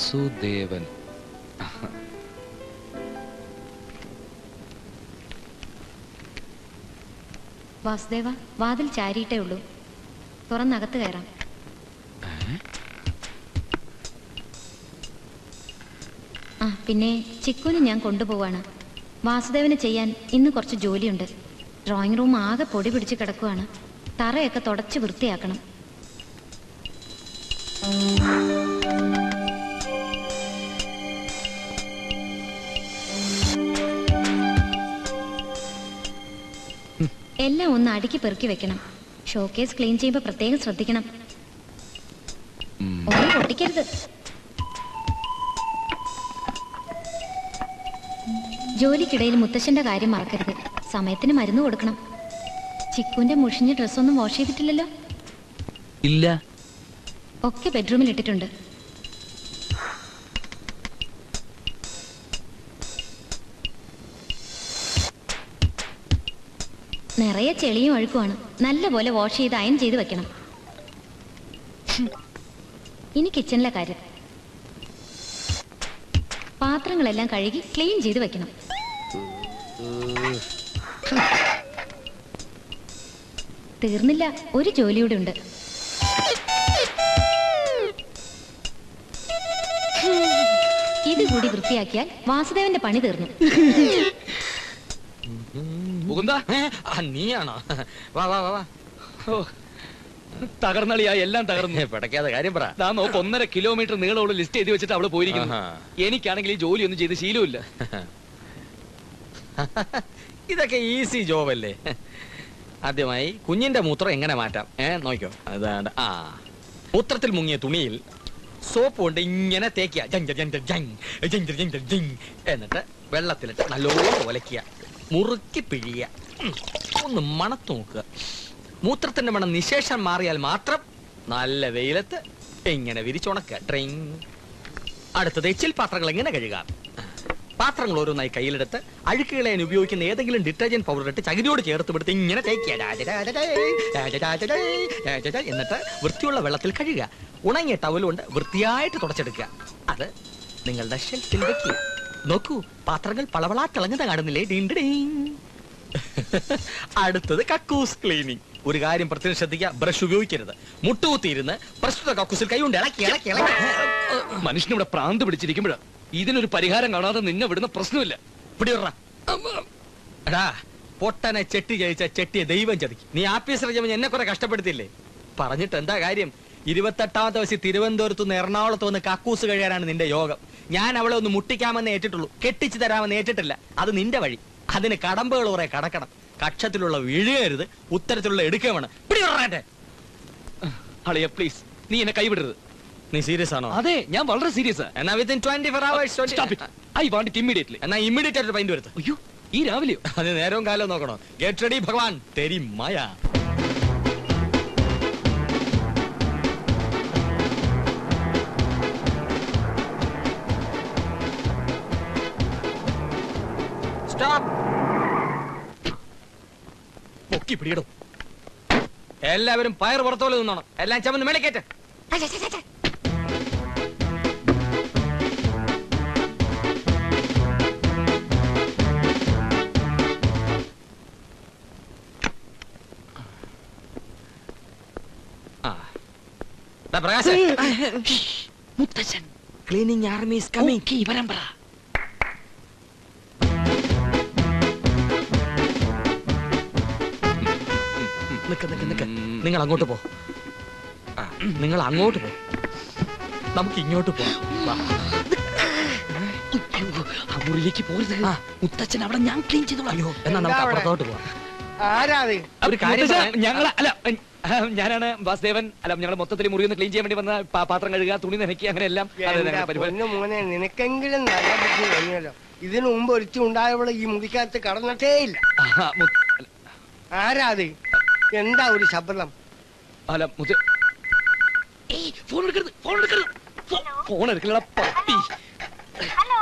വാസുദേവൻ വാസുദേവ വാതിൽ ചാരിയിട്ടേ ഉള്ളൂ തുറന്നകത്ത് കയറാം ആ പിന്നെ ചിക്കുന് ഞാൻ കൊണ്ടുപോവാണ് വാസുദേവന് ചെയ്യാൻ ഇന്ന് കുറച്ച് ജോലിയുണ്ട് ഡ്രോയിങ് റൂം ആകെ പൊടി പിടിച്ച് കിടക്കുവാണ് തറയൊക്കെ തുടച്ച് വൃത്തിയാക്കണം എല്ലാം ഒന്ന് അടുക്കി പെറുക്കി വെക്കണം ഷോക്കേസ് ക്ലീൻ ചെയ്യുമ്പോൾ പ്രത്യേകം ശ്രദ്ധിക്കണം ഒന്നും പൊട്ടിക്കരുത് ജോലിക്കിടയിൽ മുത്തശ്ശന്റെ കാര്യം മറക്കരുത് സമയത്തിന് മരുന്ന് കൊടുക്കണം ചിക്കുന്റെ മുഷിഞ്ഞ ഡ്രസ്സൊന്നും വാഷ് ചെയ്തിട്ടില്ലല്ലോ ഇല്ല ഒക്കെ ബെഡ്റൂമിൽ ഇട്ടിട്ടുണ്ട് നിറയെ ചെളിയും അഴുക്കുമാണ് നല്ലപോലെ വാഷ് ചെയ്ത് അയൺ ചെയ്ത് വെക്കണം ഇനി കിച്ചണിലെ കാര്യം പാത്രങ്ങളെല്ലാം കഴുകി ക്ലീൻ ചെയ്ത് വെക്കണം തീർന്നില്ല ഒരു ജോലിയൂടെ ഉണ്ട് ഇത് കൂടി വൃത്തിയാക്കിയാൽ വാസുദേവന്റെ പണി തീർന്നു മുകുന്ദ നീയാണോ വാ വാ വാ വാ തകർന്നളിയാ എല്ലാം തകർന്നു പിടയ്ക്കാതെ കാര്യം പറ ഞാൻ നോക്ക് ഒന്നര കിലോമീറ്റർ നീളമുള്ള ലിസ്റ്റ് എഴുതി വെച്ചിട്ട് അവള് പോയിരിക്കുന്നു ആഹാ. എനിക്കാണെങ്കിൽ ഈ ജോലി ഒന്നും ചെയ്ത് ശീലമില്ല ഇതൊക്കെ ഈസി ജോബല്ലേ ആദ്യമായി കുഞ്ഞിന്റെ മൂത്രം എങ്ങനെ മാറ്റാം ഏ നോക്കിയോ അതാണ് ആ മൂത്രത്തിൽ മുങ്ങിയ തുണിയിൽ സോപ്പ് കൊണ്ട് ഇങ്ങനെ തേക്കുക ജങ് ജങ് ജങ് ജങ് ജങ് ജങ് ജങ് ജങ് ജങ്. എന്നിട്ട് വെള്ളത്തിലിട്ട് നല്ലോണം ഒലക്കുക മുറുക്കി പിഴിയുക ഉം. ഒന്ന് മണത്ത് നോക്കുക മൂത്രത്തിന്റെ മണം നിശേഷം മാറിയാൽ മാത്രം നല്ല വെയിലത്ത് ഇങ്ങനെ വിരിച്ചുണക്കുക ട്രെയിൻ അടുത്തത് എച്ചിൽ പാത്രങ്ങൾ എങ്ങനെ കഴുകാം പാത്രങ്ങൾ ഓരോന്നായി കയ്യിലെടുത്ത് അഴുക്കുകളെ ഉപയോഗിക്കുന്ന ഏതെങ്കിലും ഡിറ്റർജന്റ് പൗഡർ ഇട്ട് ചകിരിയോട് ചേർത്ത് വിടുത്ത് ഇങ്ങനെ തേക്കുക രാജരാജരായ്, രാജരാജരായ്, രാജരാജരായ് എന്നിട്ട് വൃത്തിയുള്ള വെള്ളത്തിൽ കഴുകുക ഉണങ്ങിയ ടവൽ കൊണ്ട് വൃത്തിയായിട്ട് തുടച്ചെടുക്കുക അത് നിങ്ങളുടെ ഷെൽഫിൽ വെക്കുക നോക്കൂ പാത്രങ്ങൾ പളവളാ തിളങ്ങുന്ന കാണുന്നില്ലേ ഡീൻ ഡീൻ. അടുത്തത് കക്കൂസ് ക്ലീനിങ് ഒരു കാര്യം പ്രത്യേകം ശ്രദ്ധിക്കുക ബ്രഷ് ഉപയോഗിക്കരുത് മുട്ടുകുത്തിയിരുന്ന് പ്രസ്തുത കക്കൂസിൽ കൈ കൊണ്ട് ഇളക്കി ഇളക്കി ഇളക്കി മനുഷ്യനിവിടെ പ്രാന്ത് പിടിച്ചിരിക്കുമ്പോഴാ ഇതിനൊരു പരിഹാരം കാണാതെ നിന്നെ വിടുന്ന പ്രശ്നമില്ല പിടിവിടറാ. എടാ പൊട്ടനെ ചെട്ടി ജയിച്ച ചെട്ടിയെ ദൈവം ചതിക്കും നീ ആഫീസർ ജമൻ എന്നെ കുറെ കഷ്ടപ്പെടുത്തില്ലേ പറഞ്ഞിട്ട് എന്താ കാര്യം ഇരുപത്തെട്ടാമത്തെ വയസ്സിൽ തിരുവനന്തപുരത്ത് നിന്ന് എറണാകുളത്ത് വന്ന് കക്കൂസ് കഴിയാനാണ് നിന്റെ യോഗം ഞാൻ അവളെ ഒന്ന് മുട്ടിക്കാമെന്ന് ഏറ്റിട്ടുള്ളൂ കെട്ടിച്ചു തരാമെന്ന് ഏറ്റിട്ടില്ല അത് നിന്റെ വഴി അതിന് കടമ്പകൾ കുറെ കടക്കണം കക്ഷത്തിലുള്ള വീഴുകരുത് ഉത്തരത്തിലുള്ള എടുക്കുകയും വേണം പിടിവിടറാ എന്നെ. അളിയ പ്ലീസ് നീ എന്നെ കൈവിടരുത് നീ സീരിയസ് ആണോ അതെ ഞാൻ വളരെ സീരിയസ് എന്നാ within twenty four Stop it. Hours I want it immediately എന്നാ ഇമ്മീഡിയറ്റ് ആയിട്ട് പൈൻറ്റ് വരുത്ത് അയ്യോ ഈ രാവിലെയോ അത് നേരവും കാലവും നോക്കണോ ഗെറ്റ് റെഡി ഭഗവാൻ തെരി മായ സ്റ്റോപ്പ് പൊക്കി പിടിയിടും എല്ലാവരും പയർ പുറത്തോലെ നിന്നോണം എല്ലാം ചമന്ന് മേളിക്കേറ്റ് ആ ദാ പ്രകാശ് മുത്തച്ഛൻ ക്ലീനിങ് ആർമി ഈസ് കമ്മിങ് വരാൻ പറ നിക്ക് നിക്ക് നിക്ക് നിങ്ങൾ അങ്ങോട്ട് പോ ആ, നിങ്ങൾ അങ്ങോട്ട് പോ നമുക്ക് ഇങ്ങോട്ട് പോ വാ. ആ മുറിയിലേക്ക് പോരുത് മുത്തച്ഛൻ അവിടെ ഞാൻ ക്ലീൻ ചെയ്തോളാം അയ്യോ എന്നാ നമുക്ക് അപ്പുറത്തോട്ട് പോവാം ആരാത് ഒരു കാര്യം മുത്തച്ഛാ, പറയാൻ- ഞങ്ങള് അല്ല ആ, ഞാനാണ് വാസുദേവൻ അല്ല ഞങ്ങൾ മൊത്തത്തിൽ മുറി ഒന്ന് ക്ലീൻ ചെയ്യാൻ വേണ്ടി വന്ന പാ- പാത്രം കഴുകുക തുണി നനയ്ക്കുക അങ്ങനെ എല്ലാം അതെ, എന്റെ ഞങ്ങളുടെ പരിപാടി പൊന്നു മോനെ നിനക്കെങ്കിലും നല്ല ബുദ്ധി തോന്നിയല്ലോ ഇതിനു മുമ്പ് ഒരുത്തി ഉണ്ടായവള് ഈ മുറിക്കകത്ത് കടന്നിട്ടേ ഇല്ല ആ, മു- അല്ല, ആരാത് എന്താ ഒരു ശബ്ദം അല്ല മുത്ത ഏയ്, ഫോൺ എടുക്കരുത് ഫോൺ എടുക്കരുത് ഫോ- ഫോൺ എടുക്കലടാ പട്ടി ഹലോ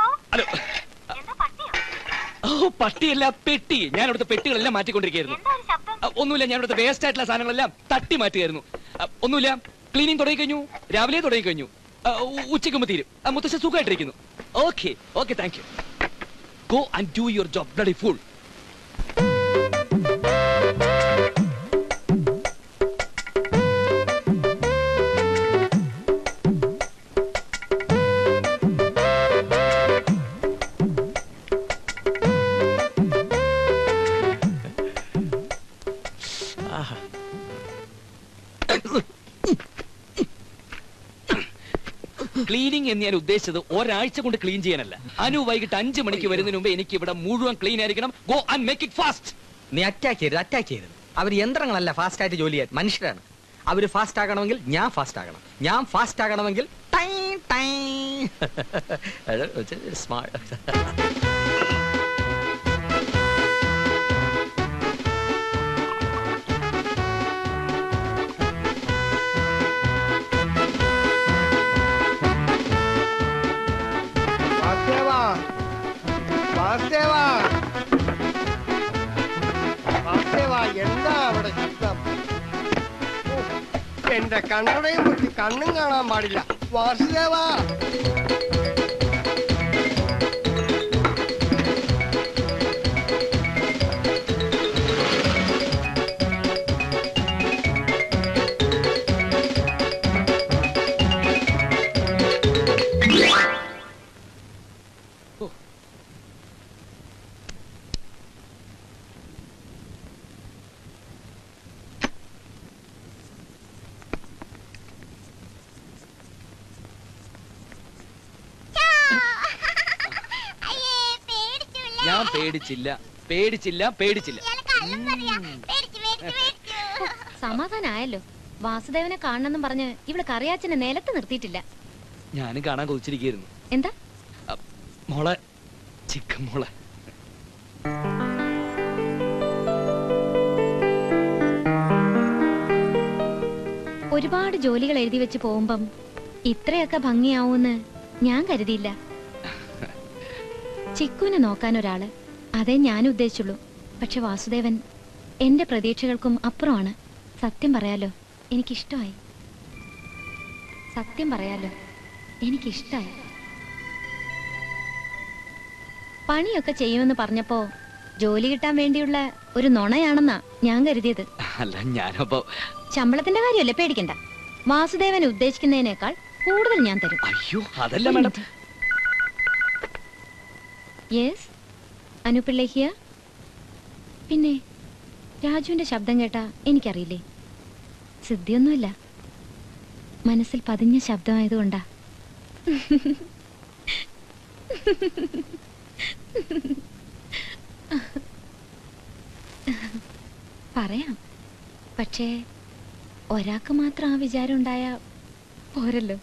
ഓ പട്ടിയല്ല പെട്ടി ഞാൻ ഇവിടുത്തെ പെട്ടികളെല്ലാം മാറ്റിക്കൊണ്ടിരിക്കുകയായിരുന്നു ആ, ഒന്നുമില്ല ഞാൻ ഇവിടുത്തെ വേസ്റ്റ് ആയിട്ടുള്ള സാധനങ്ങളെല്ലാം തട്ടി മാറ്റുകയായിരുന്നു ആ, ഒന്നുമില്ല ക്ലീനിങ് തുടങ്ങി കഴിഞ്ഞു രാവിലെ തുടങ്ങി കഴിഞ്ഞു ഉച്ചയ്ക്കുമ്പോ തീരും ആ, മുത്തശ്ശൻ സുഖമായിട്ടിരിക്കുന്നു okay okay thank you go and do your job bloody full cleaning എന്ന് ഞാൻ ഉദ്ദേശിച്ചത് ഒരാഴ്ച കൊണ്ട് ക്ലീൻ ചെയ്യാനല്ല അനു വൈകിട്ട് അഞ്ചു മണിക്ക് വരുന്നതിന് മുമ്പ് എനിക്ക് ഇവിടെ മുഴുവൻ ക്ലീൻ ആയിരിക്കണം go and make it fast നീ അറ്റാക്ക് ചെയ്യരുത് അറ്റാക്ക് ചെയ്യരുത് അവർ യന്ത്രങ്ങളല്ല ഫാസ്റ്റ് ആയിട്ട് ജോലി ചെയ്യാൻ മനുഷ്യരാണ് അവര് ഫാസ്റ്റ് ആകണമെങ്കിൽ ഞാൻ ഫാസ്റ്റ് ആകണം ഞാൻ ഫാസ്റ്റ് ആകണമെങ്കിൽ ടൈ, ടൈ. അത് വെച്ച് smart. വാസുദേവാ വാസുദേവാ വാസുദേവാ എന്താ അവിടെ ശബ്ദം ഓ, എന്റെ കണ്ണടയും പൊട്ടി കണ്ണും കാണാൻ പാടില്ല വാസുദേവാ അയ്യേ, പേടിച്ചുല്ല. ഞാൻ പേടിച്ചില്ല പേടിച്ചില്ല പേടിച്ചില്ല ഇയാള് കള്ളം പറയാ. പേടിച്ചു, പേടിച്ചു, പേടിച്ചു. സമാധാനായല്ലോ വാസുദേവനെ കാണണമെന്നും പറഞ്ഞ് ഇവള് കറിയാച്ചനെ നിലത്ത് നിർത്തിയിട്ടില്ല ഞാനും കാണാൻ കൊതിച്ചിരിക്കുന്നു എന്താ മോളെ ചിക്കൻ മോളെ ഒരുപാട് ജോലികൾ എഴുതി വെച്ച് പോകുമ്പം ഇത്രയൊക്കെ ഭംഗിയാവൂന്ന് ഞാൻ കരുതിയില്ല ചിക്കുവിനെ നോക്കാൻ ഒരാള് അതേ ഞാൻ ഉദ്ദേശിച്ചുള്ളൂ പക്ഷെ വാസുദേവൻ എന്റെ പ്രതീക്ഷകൾക്കും അപ്പുറമാണ് സത്യം പറയാലോ എനിക്കിഷ്ടമായി സത്യം പറയാലോ എനിക്കിഷ്ടമായി പണിയൊക്കെ ചെയ്യുമെന്ന് പറഞ്ഞപ്പോ ജോലി കിട്ടാൻ വേണ്ടിയുള്ള ഒരു നുണയാണെന്നാ ഞാൻ കരുതിയത് അല്ല ഞാനപ്പോ ശമ്പളത്തിന്റെ കാര്യമല്ലേ പേടിക്കണ്ട വാസുദേവൻ ഉദ്ദേശിക്കുന്നതിനേക്കാൾ കൂടുതൽ ഞാൻ തരും അയ്യോ അതല്ല മാഡം യെസ് അനുപിള്ള ഹിയർ പിന്നെ രാജുവിന്റെ ശബ്ദം കേട്ടാ എനിക്കറിയില്ലേ സിദ്ധിയൊന്നുമില്ല മനസ്സിൽ പതിഞ്ഞ ശബ്ദമായതുകൊണ്ടാ പറയാം പക്ഷേ ഒരാൾക്ക് മാത്രം ആ വിചാരം ഉണ്ടായ പോരല്ലോ